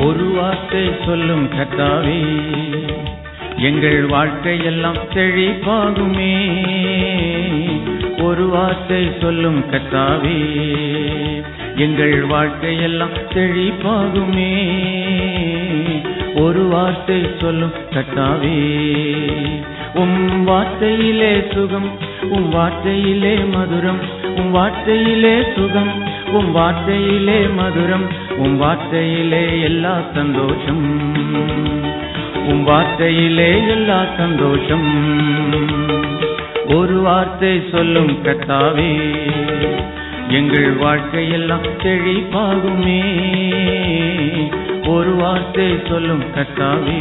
ஒரு வார்த்தை சொல்லும் கர்த்தாவே எங்கள் வாழ்க்கையெல்லாம் செழிப்பாகுமே ஒரு வார்த்தை சொல்லும் கர்த்தாவே எங்கள் வாழ்க்கையெல்லாம் செழிப்பாகுமே ஒரு வார்த்தை சொல்லும் கர்த்தாவே உம் வார்த்தையிலே சுகம் உம் வார்த்தையிலே மதுரம் உம் வார்த்தையிலே சுகம் உம் வார்த்தையிலே மதுரம் உம் வார்த்தையிலே எல்லா சந்தோஷம் உம் வார்த்தையிலே எல்லா சந்தோஷம் ஒரு வார்த்தை சொல்லும் கர்த்தாவே எங்கள் வாழ்க்கையெல்லாம் செழிப்பாகுமே ஒரு வார்த்தை சொல்லும் கர்த்தாவே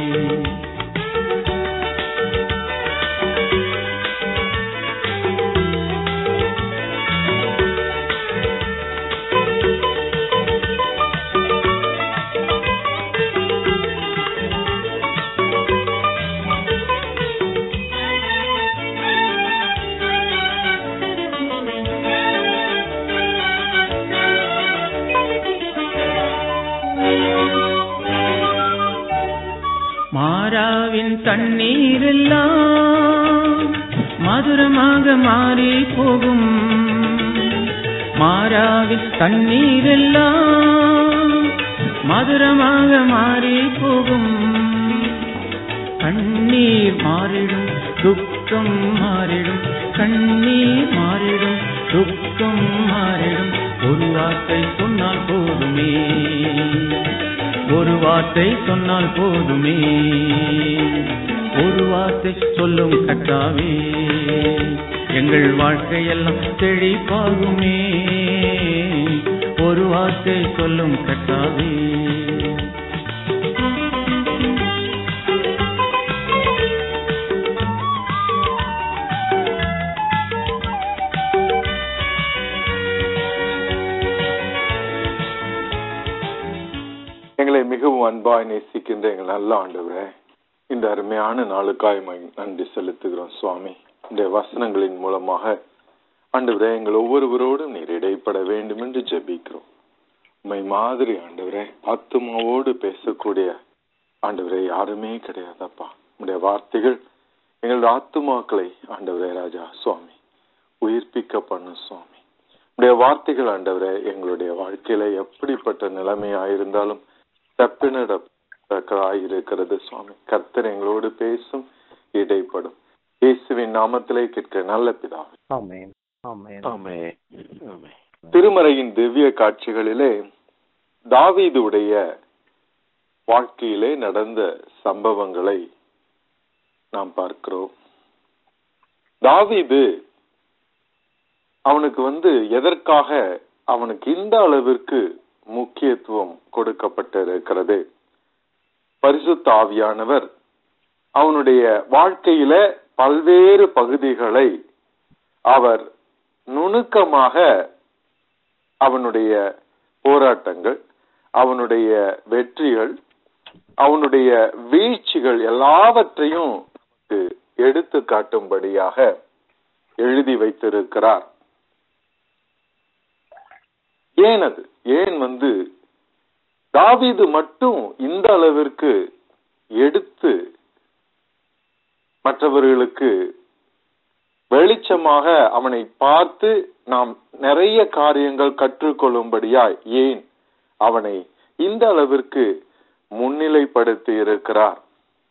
மாறாவின் தண்ணீரெல்லாம் மதுரமாக மாறி போகும் மாறாவின் தண்ணீரெல்லாம் மதுரமாக மாறி போகும் கண்ணீர் மாறிடும் துக்கம் மாறிடும் கண்ணீர் மாறிடும் துக்கம் மாறிடும் ஒரு வார்த்தை சொன்னால் போதுமே ஒரு வார்த்தை சொன்னால் போதுமே ஒரு வார்த்தை சொல்லும் கட்டாவே எங்கள் வாழ்க்கையெல்லாம் செழிப்பாகுமே ஒரு வார்த்தை சொல்லும் கட்டாவே எங்களை மிகவும் அன்பாய் நேசிக்கின்ற எங்கள் நல்ல ஆண்டவரே இந்த அருமையான நாளுக்காய் ம- நன்றி செலுத்துகிறோம் சுவாமி இந்த வசனங்களின் மூலமாக ஆண்டவரே எங்கள் ஒவ்வொருவரோடும் நீர் இடைப்பட வேண்டும் என்று ஜெபிக்கிறோம் உம்மை மாதிரி ஆண்டவரே ஆத்துமாவோடு பேசக்கூடிய ஆண்டவரே யாருமே கிடையாதப்பா உடைய வார்த்தைகள் எங்கள் ஆத்துமாக்களை ஆண்டவரே ராஜா சுவாமி உயிர்ப்பிக்க பண்ணும் சுவாமி உடைய வார்த்தைகள் ஆண்டவரே எங்களுடைய வாழ்க்கையில எப்படிப்பட்ட நிலைமையாயிருந்தாலும் தப்பினிடத்தக்கதாயிருக்கிறது சுவாமி கர்த்தர் எங்களோடு பேசும் இடைப்படும் இயேசுவின் நாமத்திலே கேட்க நல்ல பிதாவே ஆமென் ஆமென் ஆமென். திருமறையின் திவ்ய காட்சிகளிலே தாவீதுடைய வாழ்க்கையிலே நடந்த சம்பவங்களை நாம் பார்க்கிறோம் தாவீது அவனுக்கு வந்து எதற்காக அவனுக்கு இந்த அளவிற்கு முக்கியத்துவம் கொடுக்கப்பட்டிருக்கிறது பரிசுத்த ஆவியானவர் அவனுடைய வாழ்க்கையில பல்வேறு பகுதிகளை அவர் நுணுக்கமாக அவனுடைய போராட்டங்கள் அவனுடைய வெற்றிகள் அவனுடைய வீழ்ச்சிகள் எல்லாவற்றையும் நமக்கு எடுத்து காட்டும்படியாக எழுதி வைத்திருக்கிறார் ஏன் அது ஏன் வந்து தாவீது மட்டும் இந்த அளவிற்கு எடுத்து மற்றவர்களுக்கு வெளிச்சமாக அவனை பார்த்து நாம் நிறைய காரியங்கள் கற்றுக்கொள்ளும்படியாய் ஏன் அவனை இந்த அளவிற்கு முன்னிலைப்படுத்தி இருக்கிறார்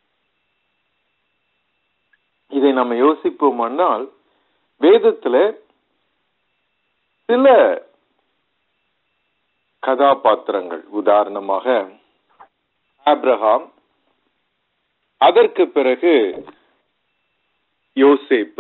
இதை நம்ம யோசிப்போமானால் வேதத்துல சில கதாபாத்திரங்கள் உதாரணமாக ஆப்ரஹாம் அதற்கு பிறகு யோசேப்பு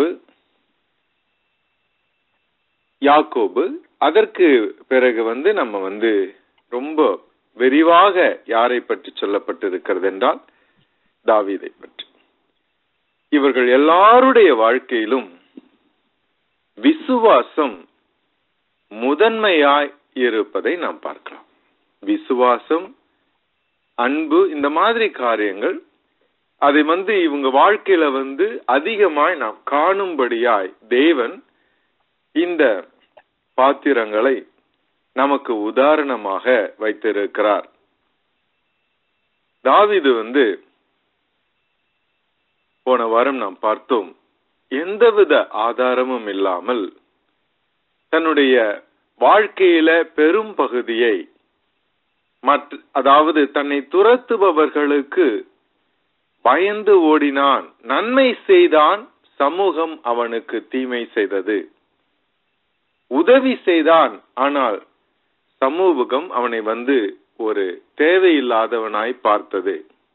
யாக்கோபு அதற்கு பிறகு வந்து நம்ம வந்து ரொம்ப விரிவாக யாரை பற்றி சொல்லப்பட்டிருக்கிறது என்றால் தாவீதை பற்றி இவர்கள் எல்லாருடைய வாழ்க்கையிலும் விசுவாசம் முதன்மையாய் இருப்பதை நாம் பார்க்கலாம் விசுவாசம் அன்பு இந்த மாதிரி காரியங்கள் அதை வந்து இவங்க வாழ்க்கையில வந்து அதிகமாய் நாம் காணும்படியாய் தேவன் இந்த பாத்திரங்களை நமக்கு உதாரணமாக வைத்திருக்கிறார் தாவீது வந்து போன வாரம் நாம் பார்த்தோம் எந்தவித ஆதாரமும் இல்லாமல் தன்னுடைய வாழ்க்கையில பெரும் பகுதியை மற்ற அதாவது தன்னை துரத்துபவர்களுக்கு பயந்து ஓடினான் நன்மை செய்தான் சமூகம் அவனுக்கு தீமை செய்தது உதவி செய்தான் ஆனால் சமூகம் அவனை வந்து ஒரு தேவையில்லாதவனாய் பார்த்தது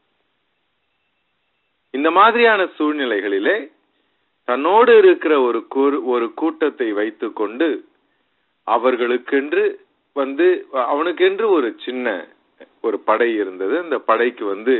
இந்த மாதிரியான சூழ்நிலைகளிலே தன்னோடு இருக்கிற ஒரு கூறு- ஒரு கூட்டத்தை வைத்துக்கொண்டு அவர்களுக்கென்று வந்து அவனுக்கென்று ஒரு சின்ன ஒரு படை இருந்தது அந்த படைக்கு வந்து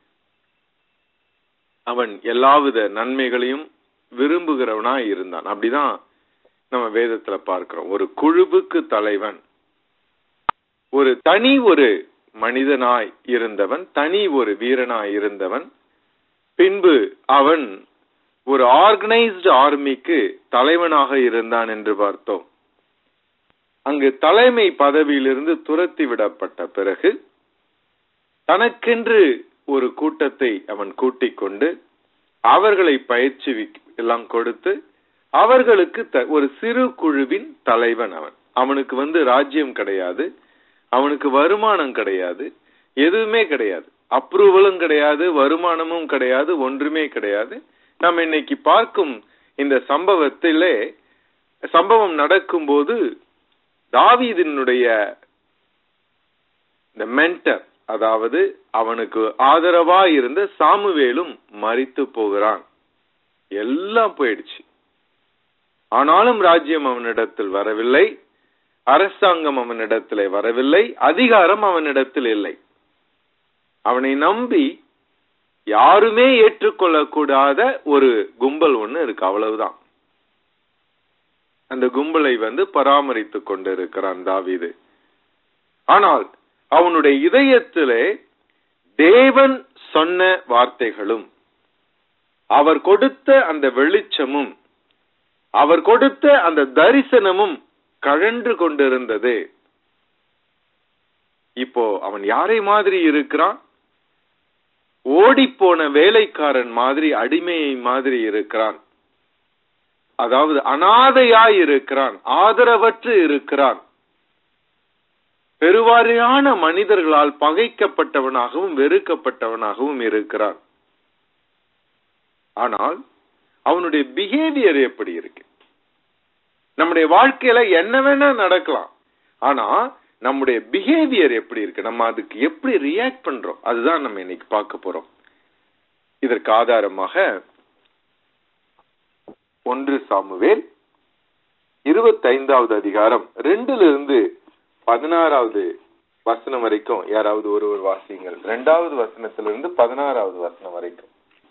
அவன் எல்லாவித நன்மைகளையும் விரும்புகிறவனாய் இருந்தான் அப்படிதான் நம்ம வேதத்துல பார்க்கிறோம் ஒரு குழுவுக்கு தலைவன் ஒரு தனி ஒரு மனிதனாய் இருந்தவன் தனி ஒரு வீரனாய் இருந்தவன் பின்பு அவன் ஒரு ஆர்கனைஸ்டு ஆர்மிக்கு தலைவனாக இருந்தான் என்று பார்த்தோம் அங்கு தலைமை பதவியிலிருந்து துரத்தி விடப்பட்ட பிறகு தனக்கென்று ஒரு கூட்டத்தை அவன் கூட்டிக் கொண்டு அவர்களை பயிற்சி வி- எல்லாம் கொடுத்து அவர்களுக்கு த- ஒரு சிறு குழுவின் தலைவன் அவன் அவனுக்கு வந்து ராஜ்யம் கிடையாது அவனுக்கு வருமானம் கிடையாது எதுவுமே கிடையாது அப்ரூவலும் கிடையாது வருமானமும் கிடையாது ஒன்றுமே கிடையாது நாம் இன்னைக்கு பார்க்கும் இந்த சம்பவத்திலே சம்பவம் நடக்கும்போது தாவீதினுடைய இந்த மென்டர் அதாவது அவனுக்கு ஆதரவா இருந்த சாமுவேலும் மரித்து போகிறான் எல்லாம் போயிடுச்சு ஆனாலும் ராஜ்யம் அவனிடத்தில் வரவில்லை அரசாங்கம் அவனிடத்திலே வரவில்லை அதிகாரம் அவனிடத்தில் இல்லை அவனை நம்பி யாருமே ஏற்றுக்கொள்ளக்கூடாத ஒரு கும்பல் ஒண்ணு இருக்கு அவ்வளவுதான் அந்த கும்பலை வந்து பராமரித்துக் கொண்டிருக்கிறான் தாவீது ஆனால் அவனுடைய இதயத்திலே தேவன் சொன்ன வார்த்தைகளும் அவர் கொடுத்த அந்த வெளிச்சமும் அவர் கொடுத்த அந்த தரிசனமும் கழன்று கொண்டிருந்தது இப்போ அவன் யாரை மாதிரி இருக்கிறான் ஓடிப்போன வேலைக்காரன் மாதிரி அடிமையை மாதிரி இருக்கிறான் அதாவது அனாதையாய் இருக்கிறான் ஆதரவற்று இருக்கிறான் பெருவாரியான மனிதர்களால் பகைக்கப்பட்டவனாகவும் வெறுக்கப்பட்டவனாகவும் இருக்கிறான் ஆனால் அவனுடைய பிஹேவியர் எப்படி இருக்கு நம்முடைய வாழ்க்கையில என்ன வேணா நடக்கலாம் ஆனா நம்முடைய பிஹேவியர் எப்படி இருக்கு நம்ம அதுக்கு எப்படி ரியாக்ட் பண்றோம் அதுதான் நம்ம இன்னைக்கு பார்க்க போறோம் இதற்கு ஆதாரமாக ஒன்று சாமுவேல் இருபத்தைந்தாவது அதிகாரம் ரெண்டுல இருந்து பதினாறாவது வசனம் வரைக்கும் யாராவது ஒருவர் வாசியுங்கள் ரெண்டாவது வசனத்திலிருந்து பதினாறாவது வசனம் வரைக்கும்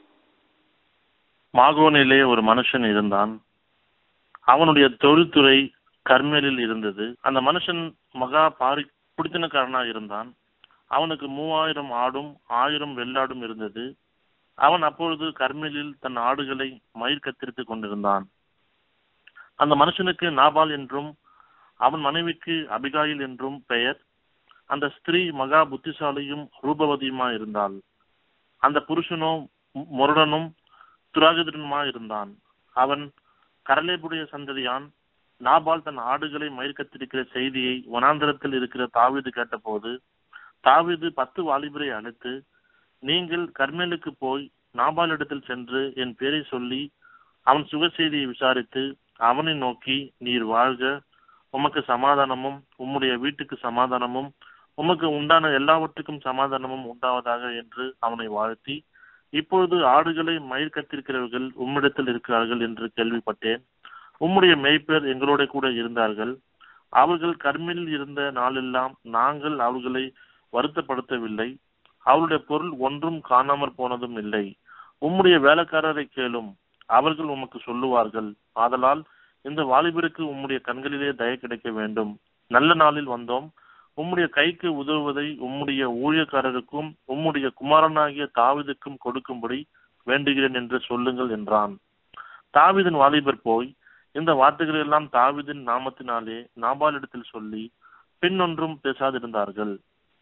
மாகோனிலே ஒரு மனுஷன் இருந்தான் அவனுடைய தொழில்துறை கர்மேலில் இருந்தது அந்த மனுஷன் மகா பாரி குடித்தனக்காரனா இருந்தான் அவனுக்கு மூவாயிரம் ஆடும் ஆயிரம் வெள்ளாடும் இருந்தது அவன் அப்பொழுது கர்மேலில் தன் ஆடுகளை மயிர் கத்திரித்துக் கொண்டிருந்தான் அந்த மனுஷனுக்கு நாபால் என்றும் அவன் மனைவிக்கு அபிகாயில் என்றும் பெயர் அந்த ஸ்திரீ மகா புத்திசாலியும் ரூபவதியுமா இருந்தாள் அந்த புருஷனோ மு- முரடனும் துராகிதனுமா இருந்தான் அவன் கரலேபுடைய சந்ததியான் நாபால் தன் ஆடுகளை மயிர் கத்திருக்கிற செய்தியை வனாந்தரத்தில் இருக்கிற தாவீது கேட்டபோது தாவீது பத்து வாலிபரை அழைத்து நீங்கள் கர்மேலுக்கு போய் நாபாலிடத்தில் சென்று என் பேரை சொல்லி அவன் சுக செய்தியை விசாரித்து அவனை நோக்கி நீர் வாழ்க உமக்கு சமாதானமும் உம்முடைய வீட்டுக்கு சமாதானமும் உமக்கு உண்டான எல்லாவற்றுக்கும் சமாதானமும் உண்டாவதாக என்று அவனை வாழ்த்தி இப்பொழுது ஆடுகளை மயிர் கத்திருக்கிறவர்கள் உம்மிடத்தில் இருக்கிறார்கள் என்று கேள்விப்பட்டேன் உம்முடைய மேய்ப்பர் எங்களோட கூட இருந்தார்கள் அவர்கள் கர்மில் இருந்த நாளெல்லாம் நாங்கள் அவர்களை வருத்தப்படுத்தவில்லை அவருடைய பொருள் ஒன்றும் காணாமற் போனதும் இல்லை உம்முடைய வேலைக்காரரை கேளும் அவர்கள் உமக்கு சொல்லுவார்கள் ஆதலால் இந்த வாலிபருக்கு உம்முடைய கண்களிலே தய கிடைக்க வேண்டும் நல்ல நாளில் வந்தோம் உம்முடைய கைக்கு உதவுவதை உம்முடைய ஊழியக்காரருக்கும் உம்முடைய குமாரனாகிய தாவீதுக்கும் கொடுக்கும்படி வேண்டுகிறேன் என்று சொல்லுங்கள் என்றான் தாவீதின் வாலிபர் போய் இந்த வார்த்தைகள் எல்லாம் தாவீதின் நாமத்தினாலே நாபாலிடத்தில் சொல்லி பின்னொன்றும் பேசாதிருந்தார்கள்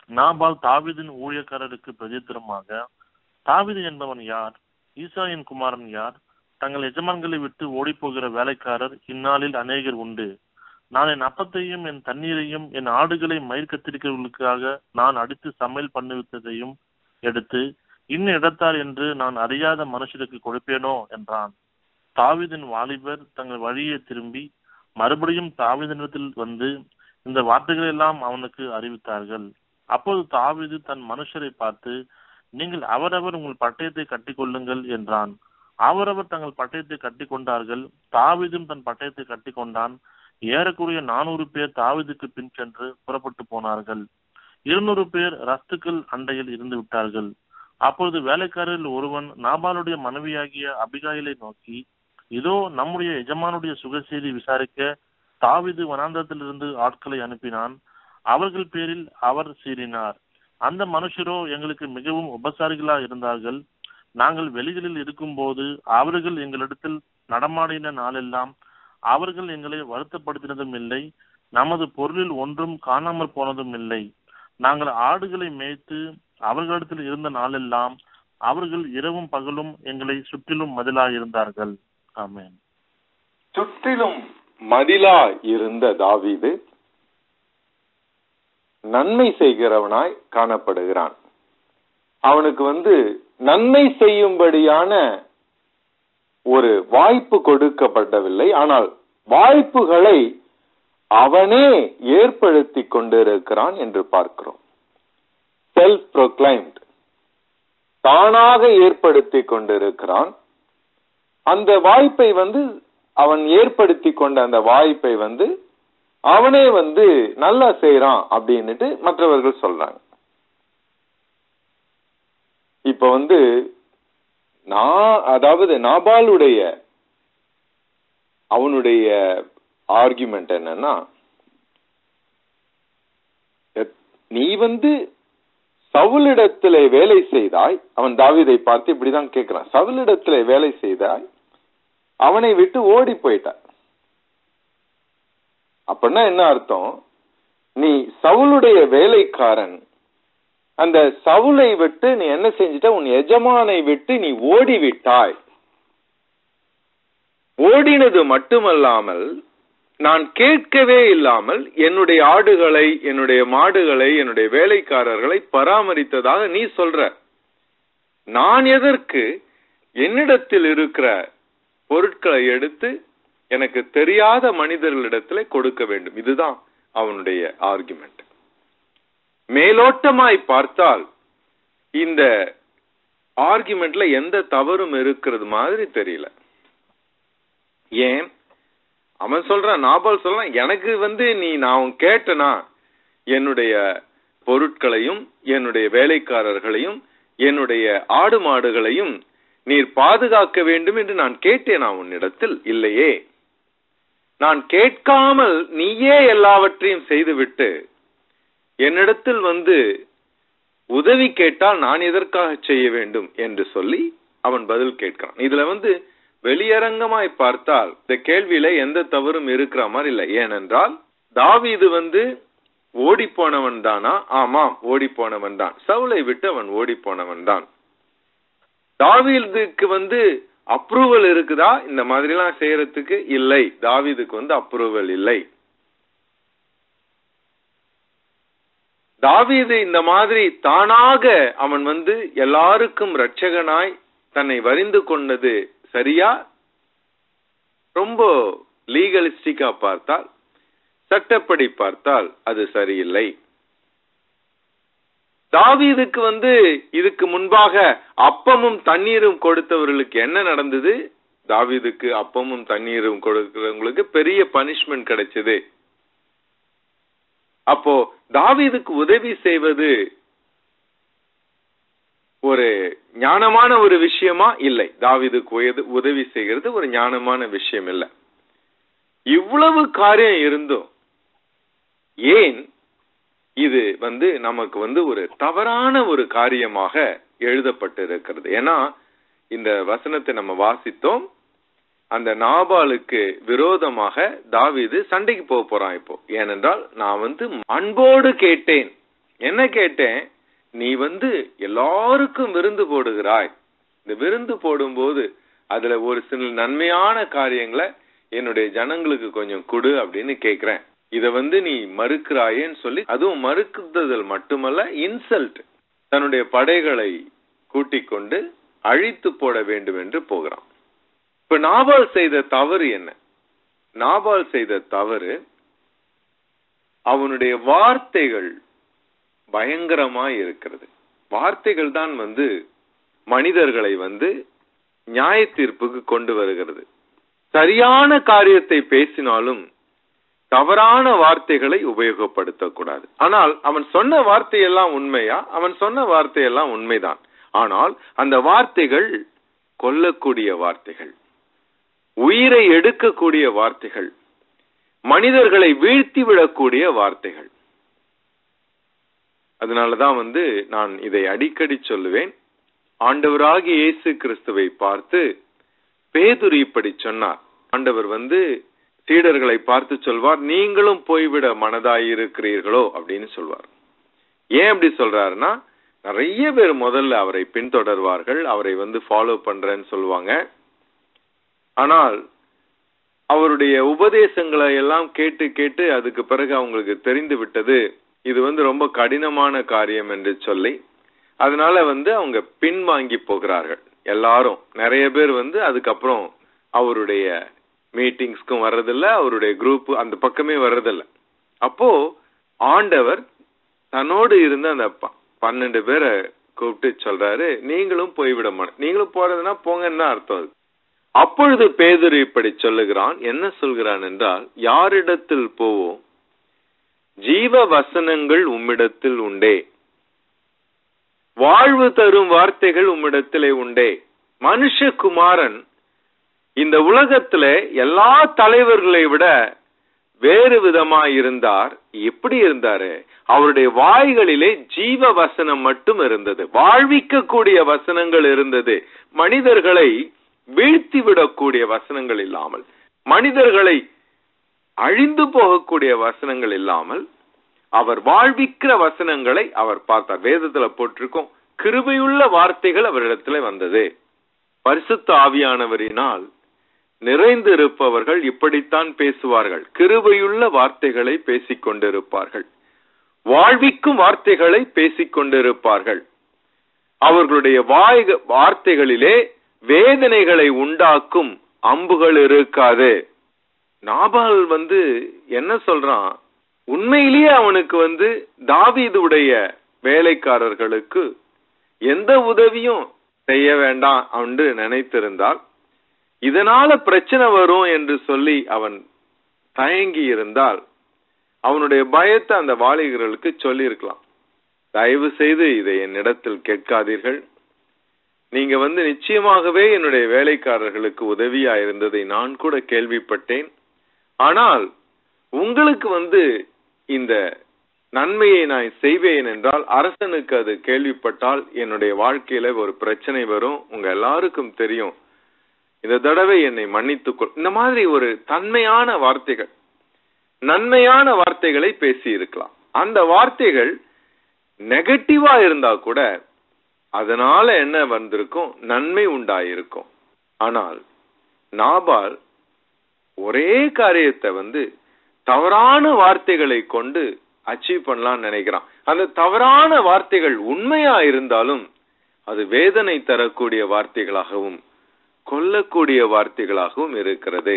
நாபால் தாவீதின் ஊழியக்காரருக்கு பிரதித்திரமாக தாவீது என்பவன் யார் ஈசாயின் குமாரன் யார் தங்கள் எஜமான்களை விட்டு ஓடிப்போகிற வேலைக்காரர் இந்நாளில் அநேகர் உண்டு நான் என் அப்பத்தையும் என் தண்ணீரையும் என் ஆடுகளை மயிர் கத்திரிக்கிறவர்களுக்காக நான் அடித்து சமையல் பண்ணுவித்ததையும் எடுத்து இன்ன இடத்தார் என்று நான் அறியாத மனுஷருக்கு கொடுப்பேனோ என்றான் தாவீதின் வாலிபர் தங்கள் வழியே திரும்பி மறுபடியும் தாவீதினிடத்தில் வந்து இந்த வார்த்தைகளை எல்லாம் அவனுக்கு அறிவித்தார்கள் அப்போது தாவீது தன் மனுஷரை பார்த்து நீங்கள் அவரவர் உங்கள் பட்டயத்தை கட்டிக்கொள்ளுங்கள் என்றான் அவரவர் தங்கள் பட்டயத்தை கட்டிக்கொண்டார்கள் தாவீதும் தன் பட்டயத்தை கட்டிக்கொண்டான் ஏறக்குறைய நானூறு பேர் தாவீதுக்கு பின் சென்று புறப்பட்டு போனார்கள் இருநூறு பேர் ரஸ்துக்கள் அண்டையில் இருந்து விட்டார்கள் அப்பொழுது வேலைக்காரரில் ஒருவன் நாபாலுடைய மனைவியாகிய அபிகாயிலை நோக்கி இதோ நம்முடைய எஜமானுடைய சுகசெய்தி விசாரிக்க தாவீது வனாந்தரத்திலிருந்து ஆட்களை அனுப்பினான் அவர்கள் பேரில் அவர் சீறினார் அந்த மனுஷரோ எங்களுக்கு மிகவும் உபசாரிகளா இருந்தார்கள் நாங்கள் வெளிகளில் இருக்கும்போது அவர்கள் எங்களிடத்தில் நடமாடின நாளெல்லாம் அவர்கள் எங்களை வருத்தப்படுத்தினதும் இல்லை நமது பொருளில் ஒன்றும் காணாமற் போனதும் இல்லை நாங்கள் ஆடுகளை மேய்த்து அவர்களிடத்தில் இருந்த நாளெல்லாம் அவர்கள் இரவும் பகலும் எங்களை சுற்றிலும் மதிலாக இருந்தார்கள் ஆமென் சுற்றிலும் மதிலா இருந்த தாவீது நன்மை செய்கிறவனாய் காணப்படுகிறான் அவனுக்கு வந்து நன்மை செய்யும்படியான ஒரு வாய்ப்பு கொடுக்கப்படவில்லை ஆனால் வாய்ப்புகளை அவனே ஏற்படுத்தி கொண்டிருக்கிறான் என்று பார்க்கிறோம் செல்ஃப் ப்ரொக்ளைம்ட் தானாக ஏற்படுத்தி கொண்டிருக்கிறான் அந்த வாய்ப்பை வந்து அவன் ஏற்படுத்தி கொண்ட அந்த வாய்ப்பை வந்து அவனே வந்து நல்லா செய்யறான் அப்படின்னுட்டு மற்றவர்கள் சொல்றாங்க இப்ப வந்து நான் அதாவது நாபாலுடைய அவனுடைய ஆர்குமெண்ட் என்னன்னா எத்- நீ வந்து சவுலிடத்திலே வேலை செய்தாய் அவன் தாவீதை பார்த்து இப்படிதான் கேட்கிறான் சவுலிடத்திலே வேலை செய்தாய் அவனை விட்டு ஓடி போயிட்டாய் அப்படின்னா என்ன அர்த்தம் நீ சவுலுடைய வேலைக்காரன் அந்த சவுலை விட்டு நீ என்ன செஞ்சிட்ட உன் எஜமானை விட்டு நீ ஓடி விட்டாய் ஓடினது மட்டுமல்லாமல் நான் கேட்கவே இல்லாமல் என்னுடைய ஆடுகளை என்னுடைய மாடுகளை என்னுடைய வேலைக்காரர்களை பராமரித்ததாக நீ சொல்ற நான் எதற்கு என்னிடத்தில் இருக்கிற பொருட்களை எடுத்து எனக்கு தெரியாத மனிதர்களிடத்துல கொடுக்க வேண்டும் இதுதான் அவனுடைய ஆர்குமெண்ட் மேலோட்டமாய் பார்த்தால் இந்த ஆர்குமெண்ட்ல எந்த தவறும் இருக்கிறது மாதிரி தெரியல ஏன் அவன் சொல்றான் நாபால் சொல்றான் எனக்கு வந்து நீ நான் கேட்டனா என்னுடைய பொருட்களையும் என்னுடைய வேலைக்காரர்களையும் என்னுடைய ஆடு மாடுகளையும் நீர் பாதுகாக்க வேண்டும் என்று நான் கேட்டேனா உன்னிடத்தில் இல்லையே நான் கேட்காமல் நீயே எல்லாவற்றையும் செய்துவிட்டு என்னிடத்தில் வந்து உதவி கேட்டால் நான் எதற்காக செய்ய வேண்டும் என்று சொல்லி அவன் பதில் கேட்கிறான் இதுல வந்து வெளியரங்கமாய் பார்த்தால் இந்த கேள்வியில எந்த தவறும் இருக்கிற மாதிரி இல்லை ஏனென்றால் தாவீது வந்து ஓடி போனவன் தானா ஆமாம் ஓடி போனவன் தான் சவுலை விட்டு அவன் ஓடி போனவன் தான் தாவீதுக்கு வந்து அப்ரூவல் இருக்குதா இந்த மாதிரி எல்லாம் செய்யறதுக்கு இல்லை தாவீதுக்கு வந்து அப்ரூவல் இல்லை தாவீது இந்த மாதிரி தானாக அவன் வந்து எல்லாருக்கும் இரட்சகனாய் தன்னை வரிந்து கொண்டது சரியா ரொம்ப லீகலிஸ்டிக்கா பார்த்தால் சட்டப்படி பார்த்தால் அது சரியில்லை தாவீதுக்கு வந்து இதுக்கு முன்பாக அப்பமும் தண்ணீரும் கொடுத்தவர்களுக்கு என்ன நடந்தது தாவீதுக்கு அப்பமும் தண்ணீரும் கொடுக்கிறவங்களுக்கு பெரிய பனிஷ்மெண்ட் கிடைச்சது அப்போ தாவீதுக்கு உதவி செய்வது ஒரு ஞானமான ஒரு விஷயமா இல்லை தாவீதுக்கு உயது- உதவி செய்கிறது ஒரு ஞானமான விஷயம் இல்லை இவ்வளவு காரியம் இருந்தும் ஏன் இது வந்து நமக்கு வந்து ஒரு தவறான ஒரு காரியமாக எழுதப்பட்டிருக்கிறது ஏன்னா இந்த வசனத்தை நம்ம வாசித்தோம் அந்த நாபாலுக்கு விரோதமாக தாவீது சண்டைக்கு போக போறான் இப்போ ஏனென்றால் நான் வந்து அன்போடு கேட்டேன் என்ன கேட்டேன் நீ வந்து எல்லாருக்கும் விருந்து போடுகிறாய் இந்த விருந்து போடும்போது அதுல ஒரு சில நன்மையான காரியங்களை என்னுடைய ஜனங்களுக்கு கொஞ்சம் கொடு அப்படின்னு கேக்குறேன் இத வந்து நீ மறுக்கிறாயேன்னு சொல்லி அதுவும் மறுக்குதல் மட்டுமல்ல இன்சல்ட் தன்னுடைய படைகளை கூட்டிக் கொண்டு அழித்து போட வேண்டும் என்று போகிறான் இப்ப நாபால் செய்த தவறு என்ன நாபால் செய்த தவறு அவனுடைய வார்த்தைகள் பயங்கரமாய் இருக்கிறது வார்த்தைகள் தான் வந்து மனிதர்களை வந்து நியாய தீர்ப்புக்கு கொண்டு வருகிறது சரியான காரியத்தை பேசினாலும் தவறான வார்த்தைகளை உபயோகப்படுத்தக்கூடாது ஆனால் அவன் சொன்ன வார்த்தையெல்லாம் உண்மையா அவன் சொன்ன வார்த்தையெல்லாம் உண்மைதான் ஆனால் அந்த வார்த்தைகள் கொல்லக்கூடிய வார்த்தைகள் உயிரை எடுக்கக்கூடிய வார்த்தைகள் மனிதர்களை வீழ்த்தி விடக்கூடிய வார்த்தைகள் அதனாலதான் வந்து நான் இதை அடிக்கடி சொல்லுவேன் ஆண்டவராகிய இயேசு கிறிஸ்துவை பார்த்து பேதுரு இப்படி சொன்னார் ஆண்டவர் வந்து சீடர்களை பார்த்து சொல்வார் நீங்களும் போய்விட மனதாயிருக்கிறீர்களோ அப்படின்னு சொல்வார் ஏன் அப்படி சொல்றாருன்னா நிறைய பேர் முதல்ல அவரை பின்தொடர்வார்கள் அவரை வந்து ஃபாலோ பண்றேன்னு சொல்லுவாங்க ஆனால் அவருடைய உபதேசங்களை எல்லாம் கேட்டு கேட்டு அதுக்கு பிறகு அவங்களுக்கு தெரிந்து விட்டது இது வந்து ரொம்ப கடினமான காரியம் என்று சொல்லி அதனால வந்து அவங்க பின்வாங்கி போகிறார்கள் எல்லாரும் நிறைய பேர் வந்து அதுக்கப்புறம் அவருடைய மீட்டிங்ஸ்க்கும் வர்றதில்ல அவருடைய குரூப் அந்த பக்கமே வர்றதில்ல அப்போ ஆண்டவர் தன்னோடு இருந்த அந்த ப- பன்னெண்டு பேரை கூப்பிட்டு சொல்றாரு நீங்களும் போய்விட மாட்டேன் நீங்களும் போறதுன்னா போங்கன்னா அர்த்தம் அது அப்பொழுது பேதுரு இப்படி சொல்லுகிறான் என்ன சொல்கிறான் என்றால் யாரிடத்தில் போவோம் ஜீவ வசனங்கள் உம்மிடத்தில் உண்டே வாழ்வு தரும் வார்த்தைகள் உம்மிடத்திலே உண்டே மனுஷகுமாரன் இந்த உலகத்துல எல்லா தலைவர்களை விட வேறு விதமா இருந்தார் எப்படி இருந்தாரு அவருடைய வாய்களிலே ஜீவ வசனம் மட்டும் இருந்தது வாழ்விக்கக்கூடிய வசனங்கள் இருந்தது மனிதர்களை வீழ்த்தி விடக்கூடிய வசனங்கள் இல்லாமல் மனிதர்களை அழிந்து போகக்கூடிய வசனங்கள் இல்லாமல் அவர் வாழ்விக்கிற வசனங்களை அவர் பார்த்தார் வேதத்துல போட்டிருக்கோம் கிருபையுள்ள வார்த்தைகள் அவரிடத்துல வந்தது பரிசுத்த ஆவியானவரினால் நிறைந்து இருப்பவர்கள் இப்படித்தான் பேசுவார்கள் கிருபையுள்ள வார்த்தைகளை பேசிக் கொண்டிருப்பார்கள் வாழ்விக்கும் வார்த்தைகளை பேசிக் கொண்டிருப்பார்கள் அவர்களுடைய வாய் வார்த்தைகளிலே வேதனைகளை உண்டாக்கும் அம்புகள் இருக்காது நாபால் வந்து என்ன சொல்றான் உண்மையிலேயே அவனுக்கு வந்து தாவீதுடைய வேலைக்காரர்களுக்கு எந்த உதவியும் செய்ய வேண்டாம் என்று நினைத்திருந்தால் இதனால பிரச்சனை வரும் என்று சொல்லி அவன் தயங்கி இருந்தால் அவனுடைய பயத்தை அந்த வாலிகர்களுக்கு சொல்லி இருக்கலாம் தயவு செய்து இதை என்னிடத்தில் கேட்காதீர்கள் நீங்க வந்து நிச்சயமாகவே என்னுடைய வேலைக்காரர்களுக்கு உதவியா இருந்ததை நான் கூட கேள்விப்பட்டேன் ஆனால் உங்களுக்கு வந்து இந்த நன்மையை நான் செய்வேன் என்றால் அரசனுக்கு அது கேள்விப்பட்டால் என்னுடைய வாழ்க்கையில ஒரு பிரச்சனை வரும் உங்க எல்லாருக்கும் தெரியும் இந்த தடவை என்னை மன்னித்துக்கொள் இந்த மாதிரி ஒரு தன்மையான வார்த்தைகள் நன்மையான வார்த்தைகளை பேசி இருக்கலாம் அந்த வார்த்தைகள் நெகட்டிவா இருந்தா கூட அதனால என்ன வந்திருக்கும் நன்மை உண்டாயிருக்கும் ஆனால் நாபால் ஒரே காரியத்தை வந்து தவறான வார்த்தைகளை கொண்டு அச்சீவ் பண்ணலாம்னு நினைக்கிறான் அந்த தவறான வார்த்தைகள் உண்மையா இருந்தாலும் அது வேதனை தரக்கூடிய வார்த்தைகளாகவும் கொல்லக்கூடிய வார்த்தைகளாகவும் இருக்கிறது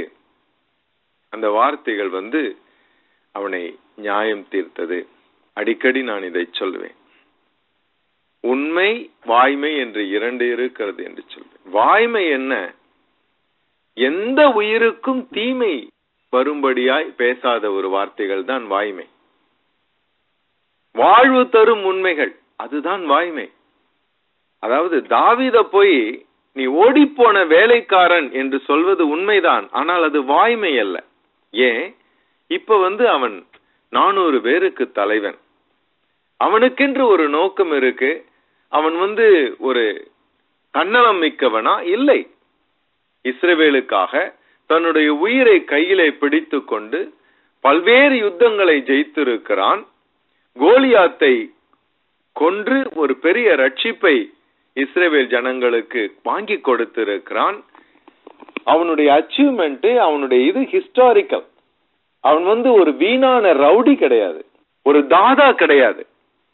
அந்த வார்த்தைகள் வந்து அவனை நியாயம் தீர்த்தது அடிக்கடி நான் இதை சொல்லுவேன் உண்மை வாய்மை என்று இரண்டு இருக்கிறது என்று சொல்வேன் வாய்மை என்ன எந்த உயிருக்கும் தீமை வரும்படியாய் பேசாத ஒரு வார்த்தைகள் தான் வாய்மை வாழ்வு தரும் உண்மைகள் அதுதான் வாய்மை அதாவது தாவீத போய் நீ ஓடிப்போன வேலைக்காரன் என்று சொல்வது உண்மைதான் ஆனால் அது வாய்மை அல்ல ஏன் இப்ப வந்து அவன் நானூறு பேருக்கு தலைவன் அவனுக்கென்று ஒரு நோக்கம் இருக்கு அவன் வந்து ஒரு தன்னலம் மிக்கவனா இல்லை இஸ்ரவேலுக்காக தன்னுடைய உயிரை கையிலே பிடித்து கொண்டு பல்வேறு யுத்தங்களை ஜெயித்திருக்கிறான் கோலியாத்தை கொன்று ஒரு பெரிய ரட்சிப்பை இஸ்ரேவேல் ஜனங்களுக்கு வாங்கி கொடுத்திருக்கிறான் அவனுடைய அச்சீவ்மெண்ட் அவனுடைய இது ஹிஸ்டாரிக்கல் அவன் வந்து ஒரு வீணான ரவுடி கிடையாது ஒரு தாதா கிடையாது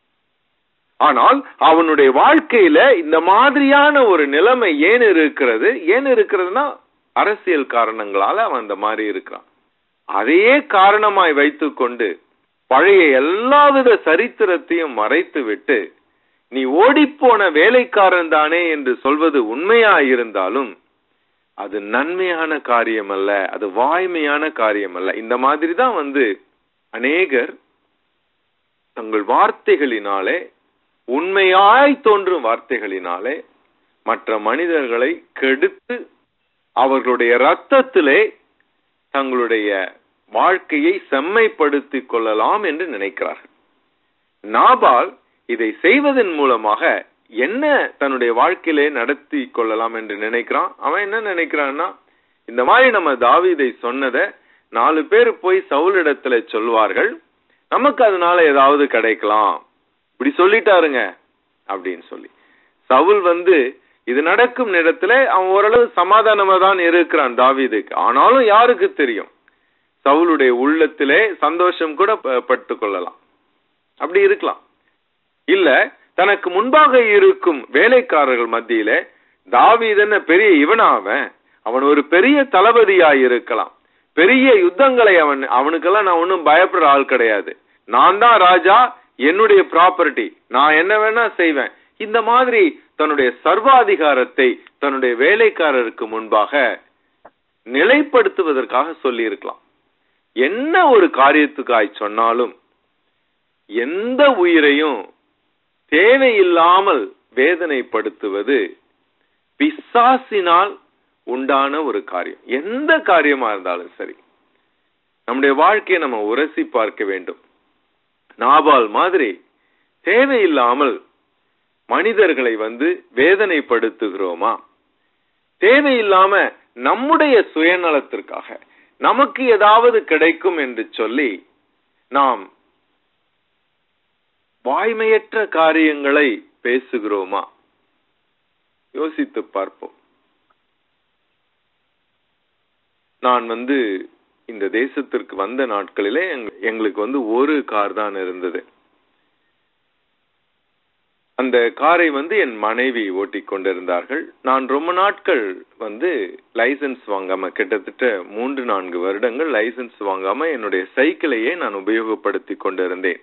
ஆனால் அவனுடைய வாழ்க்கையில இந்த மாதிரியான ஒரு நிலைமை ஏன் இருக்கிறது ஏன் இருக்கிறதுனா அரசியல் காரணங்களால அவன் அந்த மாதிரி இருக்கிறான் அதையே காரணமாய் வைத்துக்கொண்டு பழைய எல்லாவித சரித்திரத்தையும் மறைத்து விட்டு நீ ஓடிப்போன வேலைக்காரன் தானே என்று சொல்வது உண்மையா இருந்தாலும் அது நன்மையான காரியம் அல்ல அது வாய்மையான காரியம் அல்ல இந்த மாதிரி தான் வந்து அநேகர் தங்கள் வார்த்தைகளினாலே உண்மையாய் தோன்றும் வார்த்தைகளினாலே மற்ற மனிதர்களை கெடுத்து அவர்களுடைய ரத்தத்திலே தங்களுடைய வாழ்க்கையை செம்மைப்படுத்திக் கொள்ளலாம் என்று நினைக்கிறார்கள் நாபால் இதை செய்வதன் மூலமாக என்ன தன்னுடைய வாழ்க்கையிலே நடத்தி கொள்ளலாம் என்று நினைக்கிறான் அவன் என்ன நினைக்கிறான்னா இந்த மாதிரி நம்ம தாவீதை சொன்னதை நாலு பேர் போய் சவுலிடத்துல சொல்வார்கள் நமக்கு அதனால ஏதாவது கிடைக்கலாம் இப்படி சொல்லிட்டாருங்க அப்படின்னு சொல்லி சவுல் வந்து இது நடக்கும் நேரத்துல அவன் ஓரளவு சமாதானமா தான் இருக்கிறான் தாவீதுக்கு ஆனாலும் யாருக்கு தெரியும் சவுலுடைய உள்ளத்திலே சந்தோஷம் கூட ப- பட்டுக் கொள்ளலாம் அப்படி இருக்கலாம் இல்ல தனக்கு முன்பாக இருக்கும் வேலைக்காரர்கள் மத்தியில தாவீதன்னு பெரிய இவனா அவன் அவன் ஒரு பெரிய தளபதியாய் இருக்கலாம் பெரிய யுத்தங்களை அவன் அவனுக்கெல்லாம் நான் ஒன்றும் பயப்படுற ஆள் கிடையாது நான் தான் ராஜா என்னுடைய ப்ராப்பர்ட்டி நான் என்ன வேணா செய்வேன் இந்த மாதிரி தன்னுடைய சர்வாதிகாரத்தை தன்னுடைய வேலைக்காரருக்கு முன்பாக நிலைப்படுத்துவதற்காக சொல்லி இருக்கலாம் என்ன ஒரு காரியத்துக்காய் சொன்னாலும் எந்த உயிரையும் தேவையில்லாமல் வேதனைப்படுத்துவது பிசாசினால் உண்டான ஒரு காரியம் எந்த காரியமா இருந்தாலும் சரி நம்முடைய வாழ்க்கையை நம்ம உரசி பார்க்க வேண்டும் நாபால் மாதிரி தேவையில்லாமல் மனிதர்களை வந்து வேதனைப்படுத்துகிறோமா தேவையில்லாம நம்முடைய சுயநலத்திற்காக நமக்கு ஏதாவது கிடைக்கும் என்று சொல்லி நாம் வாய்மையற்ற காரியங்களை பேசுகிறோமா யோசித்து பார்ப்போம் நான் வந்து இந்த தேசத்திற்கு வந்த நாட்களிலே எங்க- எங்களுக்கு வந்து ஒரு கார் தான் இருந்தது அந்த காரை வந்து என் மனைவி ஓட்டிக் கொண்டிருந்தார்கள் நான் ரொம்ப நாட்கள் வந்து லைசென்ஸ் வாங்காம கிட்டத்தட்ட மூன்று நான்கு வருடங்கள் லைசென்ஸ் வாங்காம என்னுடைய சைக்கிளையே நான் உபயோகப்படுத்தி கொண்டிருந்தேன்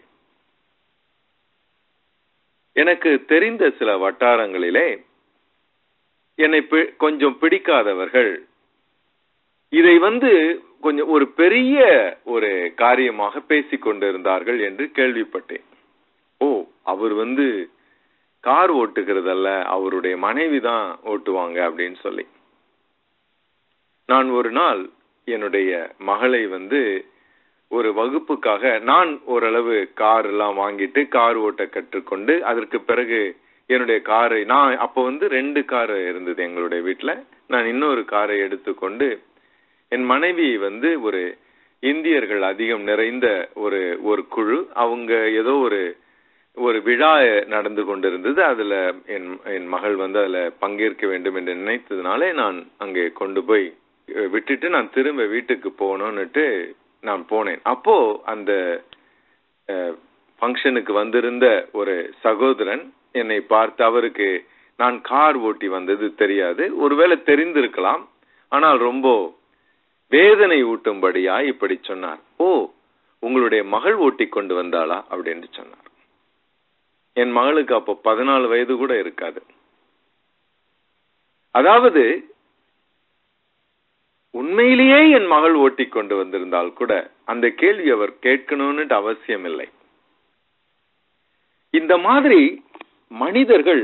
எனக்கு தெரிந்த சில வட்டாரங்களிலே என்னை பி- கொஞ்சம் பிடிக்காதவர்கள் இதை வந்து கொஞ்சம் ஒரு பெரிய ஒரு காரியமாக பேசிக் கொண்டிருந்தார்கள் என்று கேள்விப்பட்டேன் ஓ அவர் வந்து கார் ஓட்டுகிறதல்ல அவருடைய மனைவி தான் ஓட்டுவாங்க அப்படின்னு சொல்லி நான் ஒரு நாள் என்னுடைய மகளை வந்து ஒரு வகுப்புக்காக நான் ஓரளவு கார் எல்லாம் வாங்கிட்டு கார் ஓட்ட கற்றுக்கொண்டு அதற்கு பிறகு என்னுடைய காரை நான் அப்போ வந்து ரெண்டு கார் இருந்தது எங்களுடைய வீட்ல நான் இன்னொரு காரை எடுத்துக்கொண்டு என் மனைவி வந்து ஒரு இந்தியர்கள் அதிகம் நிறைந்த ஒரு ஒரு குழு அவங்க ஏதோ ஒரு ஒரு விழா நடந்து கொண்டிருந்தது அதுல என் என் மகள் வந்து அதுல பங்கேற்க வேண்டும் என்று நினைத்ததுனாலே நான் அங்கே கொண்டு போய் அஹ், விட்டுட்டு நான் திரும்ப வீட்டுக்கு போகணும்னுட்டு நான் போனேன் அப்போ அந்த ஃபங்க்ஷனுக்கு வந்திருந்த ஒரு சகோதரன் என்னை பார்த்து அவருக்கு நான் கார் ஓட்டி வந்தது தெரியாது ஒருவேளை தெரிந்திருக்கலாம் ஆனால் ரொம்ப வேதனை ஊட்டும்படியா இப்படி சொன்னார் ஓ உங்களுடைய மகள் ஓட்டி கொண்டு வந்தாளா அப்படின்னு சொன்னார் என் மகளுக்கு அப்போ பதினாலு வயது கூட இருக்காது அதாவது உண்மையிலேயே என் மகள் ஓட்டி கொண்டு வந்திருந்தால் கூட அந்த கேள்வி அவர் கேட்கணும்னு அவசியம் இல்லை இந்த மாதிரி மனிதர்கள்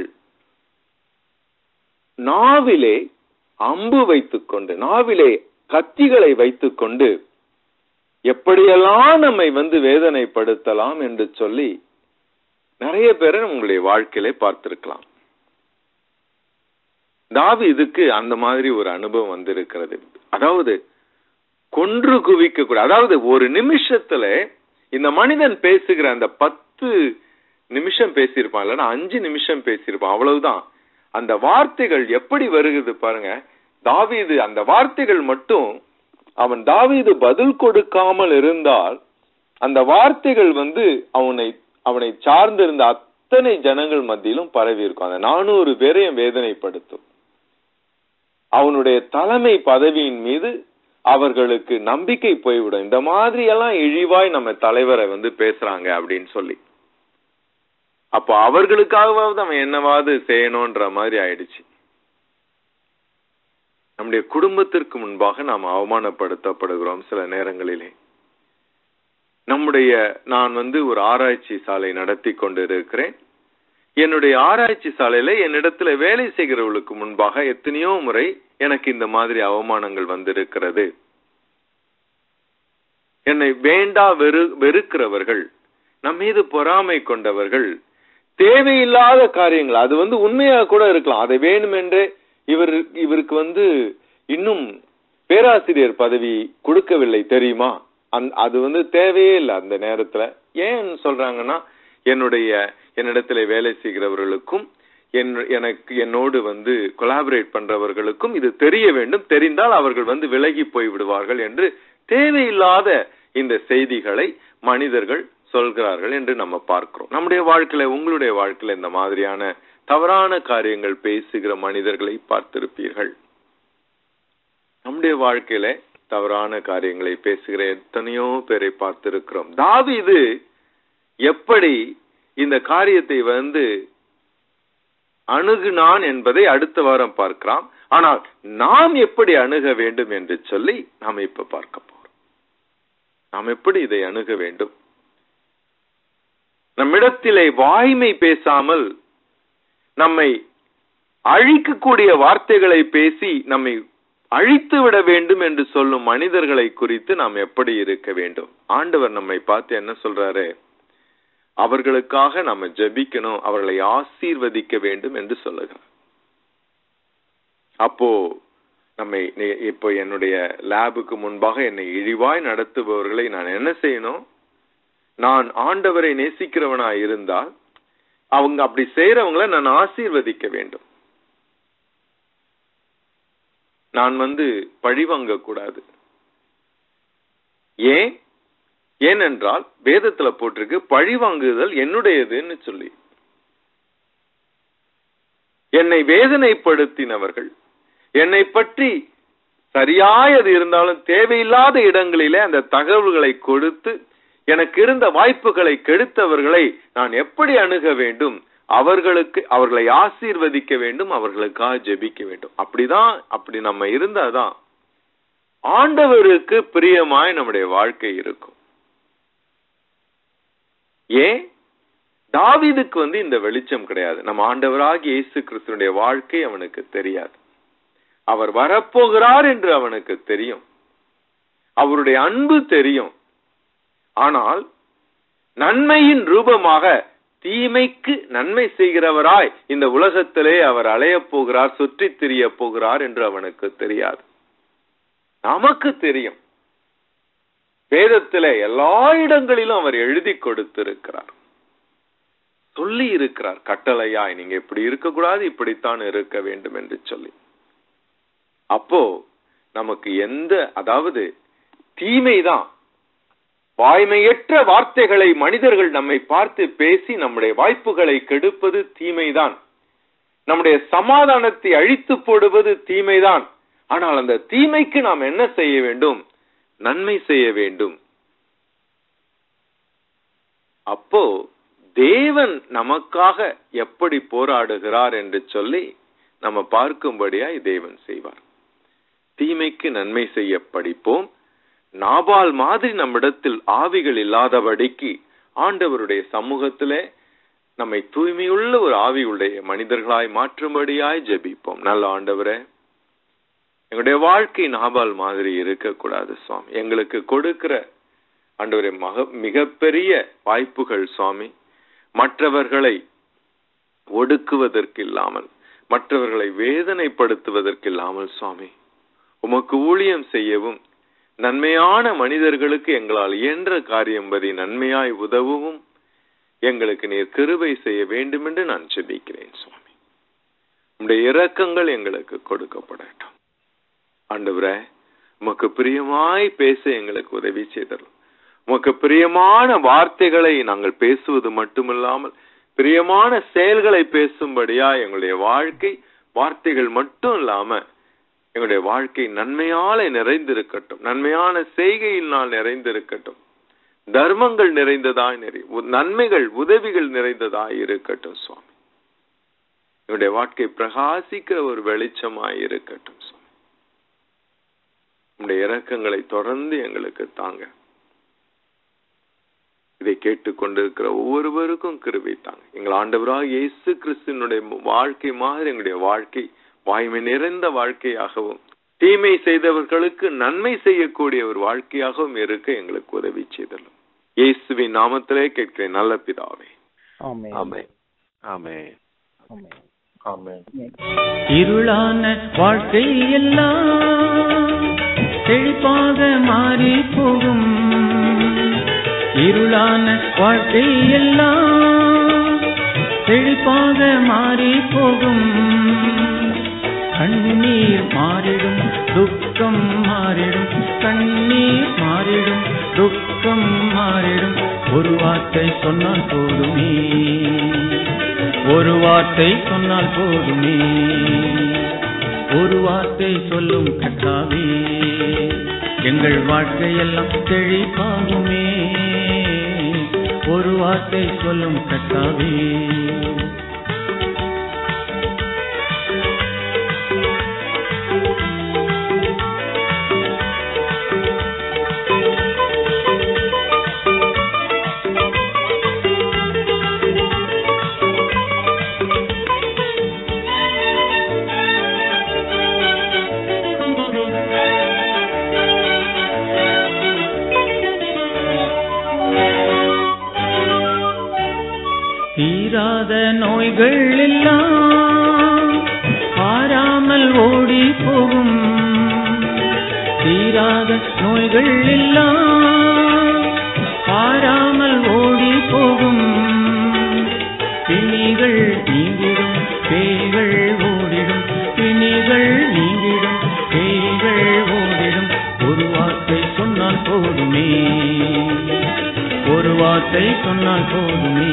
நாவிலே அம்பு வைத்துக்கொண்டு நாவிலே கத்திகளை வைத்துக்கொண்டு எப்படியெல்லாம் நம்மை வந்து வேதனைப்படுத்தலாம் என்று சொல்லி நிறைய பேரை உங்களுடைய வாழ்க்கையிலே பார்த்திருக்கலாம் தாவீதுக்கு அந்த மாதிரி ஒரு அனுபவம் வந்திருக்கிறது அதாவது கொன்று குவிக்க கூட அதாவது ஒரு நிமிஷத்துல இந்த மனிதன் பேசுகிற அந்த பத்து நிமிஷம் பேசியிருப்பான் இல்லைன்னா அஞ்சு நிமிஷம் பேசியிருப்பான் அவ்வளவுதான் அந்த வார்த்தைகள் எப்படி வருகிறது பாருங்க தாவீது அந்த வார்த்தைகள் மட்டும் அவன் தாவீது பதில் கொடுக்காமல் இருந்தால் அந்த வார்த்தைகள் வந்து அவனை அவனை சார்ந்திருந்த அத்தனை ஜனங்கள் மத்தியிலும் பரவி இருக்கும் அந்த நானூறு பேரையும் வேதனைப்படுத்தும் அவனுடைய தலைமை பதவியின் மீது அவர்களுக்கு நம்பிக்கை போய்விடும் இந்த மாதிரி எல்லாம் இழிவாய் நம்ம தலைவரை வந்து பேசுறாங்க அப்படின்னு சொல்லி அப்ப அவர்களுக்காகவாவது அவன் என்னவாவது செய்யணும்ன்ற மாதிரி ஆயிடுச்சு நம்முடைய குடும்பத்திற்கு முன்பாக நாம் அவமானப்படுத்தப்படுகிறோம் சில நேரங்களிலே நம்முடைய நான் வந்து ஒரு ஆராய்ச்சி சாலை நடத்தி கொண்டு இருக்கிறேன் என்னுடைய ஆராய்ச்சி சாலையில என்னிடத்துல வேலை செய்கிறவர்களுக்கு முன்பாக எத்தனையோ முறை எனக்கு இந்த மாதிரி அவமானங்கள் வந்திருக்கிறது என்னை வேண்டா வெறு வெறுக்கிறவர்கள் நம் மீது பொறாமை கொண்டவர்கள் தேவையில்லாத காரியங்கள் அது வந்து உண்மையா கூட இருக்கலாம் அதை வேணுமென்றே இவர் இவருக்கு வந்து இன்னும் பேராசிரியர் பதவி கொடுக்கவில்லை தெரியுமா அந் அது வந்து தேவையே இல்லை அந்த நேரத்துல ஏன் சொல்றாங்கன்னா என்னுடைய என்னிடத்துல வேலை செய்கிறவர்களுக்கும் என் எனக்கு என்னோடு வந்து கொலாபரேட் பண்றவர்களுக்கும் இது தெரிய வேண்டும் தெரிந்தால் அவர்கள் வந்து விலகி போய் விடுவார்கள் என்று தேவையில்லாத இந்த செய்திகளை மனிதர்கள் சொல்கிறார்கள் என்று நம்ம பார்க்கிறோம் நம்முடைய வாழ்க்கையில உங்களுடைய வாழ்க்கையில இந்த மாதிரியான தவறான காரியங்கள் பேசுகிற மனிதர்களை பார்த்திருப்பீர்கள் நம்முடைய வாழ்க்கையில தவறான காரியங்களை பேசுகிற எத்தனையோ பேரை பார்த்திருக்கிறோம் தாவீது எப்படி இந்த காரியத்தை வந்து அணுகுனான் என்பதை அடுத்த வாரம் பார்க்கலாம் ஆனால் நாம் எப்படி அணுக வேண்டும் என்று சொல்லி நாம் இப்ப பார்க்க போறோம் நாம் எப்படி இதை அணுக வேண்டும் நம்மிடத்திலே வாய்மை பேசாமல் நம்மை அழிக்கக்கூடிய வார்த்தைகளை பேசி நம்மை அழித்து விட வேண்டும் என்று சொல்லும் மனிதர்களை குறித்து நாம் எப்படி இருக்க வேண்டும் ஆண்டவர் நம்மை பார்த்து என்ன சொல்றாரு அவர்களுக்காக நம்ம ஜெபிக்கணும் அவர்களை ஆசீர்வதிக்க வேண்டும் என்று சொல்லுகிறார் அப்போ நம்மை நீ- இப்போ என்னுடைய லேபுக்கு முன்பாக என்னை இழிவாய் நடத்துபவர்களை நான் என்ன செய்யணும் நான் ஆண்டவரை நேசிக்கிறவனாய் இருந்தால் அவங்க அப்படி செய்யறவங்கள நான் ஆசீர்வதிக்க வேண்டும் நான் வந்து பழிவாங்க கூடாது ஏன் ஏனென்றால் வேதத்துல போட்டிருக்கு பழி வாங்குதல் என்னுடையதுன்னு சொல்லி என்னை வேதனைப்படுத்தினவர்கள் என்னை பற்றி சரியாயது இருந்தாலும் தேவையில்லாத இடங்களிலே அந்த தகவல்களை கொடுத்து எனக்கு இருந்த வாய்ப்புகளை கெடுத்தவர்களை நான் எப்படி அணுக வேண்டும் அவர்களுக்கு அவர்களை ஆசீர்வதிக்க வேண்டும் அவர்களுக்காக ஜெபிக்க வேண்டும் அப்படிதான் அப்படி நம்ம இருந்தாதான் ஆண்டவருக்கு பிரியமாய் நம்முடைய வாழ்க்கை இருக்கும் ஏன் தாவீதுக்கு வந்து இந்த வெளிச்சம் கிடையாது நம்ம ஆண்டவராகிய இயேசு கிறிஸ்துனுடைய வாழ்க்கை அவனுக்கு தெரியாது அவர் வரப்போகிறார் என்று அவனுக்கு தெரியும் அவருடைய அன்பு தெரியும் ஆனால் நன்மையின் ரூபமாக தீமைக்கு நன்மை செய்கிறவராய் இந்த உலகத்திலே அவர் அலையப் போகிறார் சுற்றித் திரியப் போகிறார் என்று அவனுக்கு தெரியாது நமக்கு தெரியும் வேதத்திலே எல்லா இடங்களிலும் அவர் எழுதி கொடுத்திருக்கிறார் சொல்லி இருக்கிறார் கட்டளையாய் நீங்க இப்படி இருக்கக்கூடாது இப்படித்தான் இருக்க வேண்டும் என்று சொல்லி அப்போ நமக்கு எந்த அதாவது தீமைதான் வாய்மையற்ற வார்த்தைகளை மனிதர்கள் நம்மை பார்த்து பேசி நம்முடைய வாய்ப்புகளை கெடுப்பது தீமைதான் நம்முடைய சமாதானத்தை அழித்து போடுவது தீமைதான் ஆனால் அந்த தீமைக்கு நாம் என்ன செய்ய வேண்டும் நன்மை செய்ய வேண்டும் அப்போ தேவன் நமக்காக எப்படி போராடுகிறார் என்று சொல்லி நம்ம பார்க்கும்படியாய் தேவன் செய்வார் தீமைக்கு நன்மை செய்ய படிப்போம் நாபால் மாதிரி நம்மிடத்தில் ஆவிகள் இல்லாதபடிக்கு ஆண்டவருடைய சமூகத்திலே நம்மை தூய்மையுள்ள ஒரு ஆவியுடைய மனிதர்களாய் மாற்றும்படியாய் ஜெபிப்போம் நல்ல ஆண்டவரே எங்களுடைய வாழ்க்கை நாபால் மாதிரி இருக்கக்கூடாது சுவாமி எங்களுக்கு கொடுக்கிற ஆண்டவரே மக மிகப்பெரிய வாய்ப்புகள் சுவாமி மற்றவர்களை ஒடுக்குவதற்கு இல்லாமல் மற்றவர்களை வேதனைப்படுத்துவதற்கு இல்லாமல் சுவாமி உமக்கு ஊழியம் செய்யவும் நன்மையான மனிதர்களுக்கு எங்களால் இயன்ற காரியம் பதி நன்மையாய் உதவவும் எங்களுக்கு நீர் கிருபை செய்ய வேண்டும் என்று நான் ஜெபிக்கிறேன் சுவாமி உம்முடைய இரக்கங்கள் எங்களுக்கு கொடுக்கப்படட்டும் ஆண்டவரே உமக்கு பிரியமாய் பேச எங்களுக்கு உதவி செய்தரும் உமக்கு பிரியமான வார்த்தைகளை நாங்கள் பேசுவது மட்டுமில்லாமல் பிரியமான செயல்களை பேசும்படியா எங்களுடைய வாழ்க்கை வார்த்தைகள் மட்டும் இல்லாம எங்களுடைய வாழ்க்கை நன்மையால நிறைந்திருக்கட்டும் நன்மையான செய்கையினால் நிறைந்திருக்கட்டும் தர்மங்கள் நிறைந்ததாய் நிறை உ- நன்மைகள் உதவிகள் நிறைந்ததாய் இருக்கட்டும் சுவாமி என்னுடைய வாழ்க்கை பிரகாசிக்கிற ஒரு வெளிச்சமாய் இருக்கட்டும் சுவாமி உடைய இரக்கங்களை தொடர்ந்து எங்களுக்கு தாங்க இதை கேட்டுக்கொண்டிருக்கிற ஒவ்வொருவருக்கும் கிருபை தாங்க எங்கள் ஆண்டவராக இயேசு கிறிஸ்துனுடைய வாழ்க்கை மாதிரி எங்களுடைய வாழ்க்கை வாய்மை நிறைந்த வாழ்க்கையாகவும் தீமை செய்தவர்களுக்கு நன்மை செய்யக்கூடிய ஒரு வாழ்க்கையாகவும் இருக்க எங்களுக்கு உதவி செய்தலும் இயேசுவின் நாமத்திலே கேட்கிறேன் நல்ல பிதாவே ஆமென் ஆமென் ஆமென் ஆமென் ஆமென் இருளான வாழ்க்கை எல்லாம் செழிப்பாக மாறி போகும் இருளான வாழ்க்கை எல்லாம் செழிப்பாக மாறி போகும் கண்ணீர் மாறிடும் துக்கம் மாறிடும் கண்ணீர் மாறிடும் துக்கம் மாறிடும் ஒரு வார்த்தை சொன்னால் போதுமே ஒரு வார்த்தை சொன்னால் போதுமே ஒரு வார்த்தை சொல்லும் கட்டாவே எங்கள் வாழ்க்கையெல்லாம் செழிப்பாகுமே ஒரு வார்த்தை சொல்லும் கட்டாவே தீராத நோய்கள் எல்லாம் பாராமல் ஓடி போகும் தீராத நோய்கள் எல்லாம் பாராமல் ஓடி போகும் பிணிகள் நீங்கிடும் பேய்கள் ஓடிடும் பிணிகள் நீங்கிடும் பேய்கள் ஓடிடும் ஒரு வார்த்தை சொன்னால் போதுமே ஒரு வார்த்தை சொன்னால் போதுமே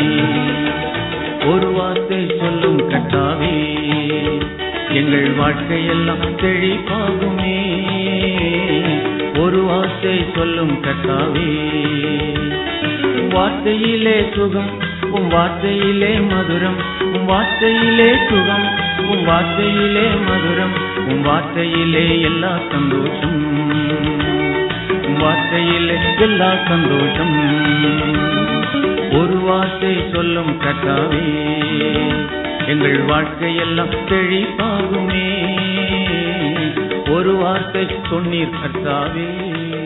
ஒரு வார்த்தை சொல்லும் கட்டாவே எங்கள் வாழ்க்கையெல்லாம் செழிப்பாகுமே ஒரு வார்த்தை சொல்லும் கட்டாவே உம் வார்த்தையிலே சுகம் உம் வார்த்தையிலே மதுரம் உம் வார்த்தையிலே சுகம் உம் வார்த்தையிலே மதுரம் உம் வார்த்தையிலே எல்லா சந்தோஷம் உம் வார்த்தையிலே எல்லா சந்தோஷம் ஒரு வார்த்தை சொல்லும் கட்டாவே எங்கள் வாழ்க்கையெல்லாம் செழிப்பாகுமே ஒரு வார்த்தை சொன்னீர் கர்த்தாவே